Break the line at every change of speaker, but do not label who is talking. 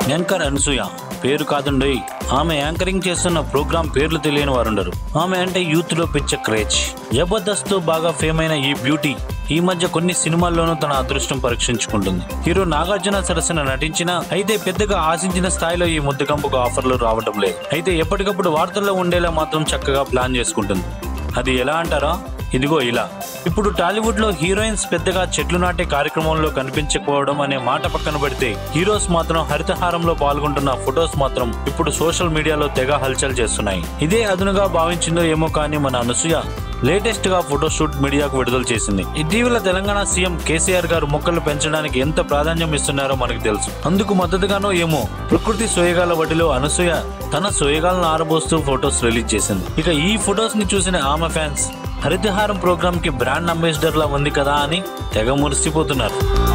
anchor Anasuya పేరు కాదండి ఆమె యాంకరింగ్ చేస్తున్న ప్రోగ్రాం పేర్లు తెలియని వారుండరు ఆమె అంటే యూత్ లో పిచ్చ క్రేజ్ జబర్దస్త్ తో బాగా ఫేమ్ అయిన ఈ బ్యూటీ ఈ మధ్య కొన్ని సినిమాల్లోనూ తన అదృష్టం పరీక్షించుకుంటుంది హీరో నాగార్జున సరసన నటించిన అయితే పెద్దగా ఆశించిన స్థాయిలో ఈ ముద్దకంపుకు ఆఫర్లు రావటం లేదు అయితే ఎప్పటికప్పుడు వార్తల్లో ఉండేలా మాత్రం చక్కగా ప్లాన్ చేసుకుంటుంది అది ఎలా అంటారా ఇదిగో ఇలా ఇప్పుడు టాలీవుడ్ లో హీరోయిన్స్ పెద్దగా చెట్లు నాటే కార్యక్రమంలో కనిపించకపోవడం అనే మాట పక్కన పెడితే హీరోస్ మాత్రం హరితహారంలో పాల్గొంటున్న ఫొటోస్ మాత్రం ఇప్పుడు సోషల్ మీడియాలో తెగ హల్చల్ చేస్తున్నాయి ఇదే అదునుగా భావించిందో ఏమో కానీ మన అనసూయ లేటెస్ట్ గా ఫోటోషూట్ మీడియాకు విడుదల చేసింది ఇటీవల తెలంగాణ సీఎం కేసీఆర్ గారు మొక్కలు పెంచడానికి ఎంత ప్రాధాన్యం ఇస్తున్నారో మనకు తెలుసు అందుకు మద్దతుగానో ఏమో ప్రకృతి సోయగాల వడిలో అనసూయ తన సోయగాలను ఆరబోస్తూ ఫొటోస్ రిలీజ్ చేసింది ఇక ఈ ఫొటోస్ ని చూసిన ఆమె ఫ్యాన్స్ హరితహారం ప్రోగ్రామ్ కి బ్రాండ్ అంబాసిడర్ లా ఉంది కదా అని తెగ మురిసిపోతున్నారు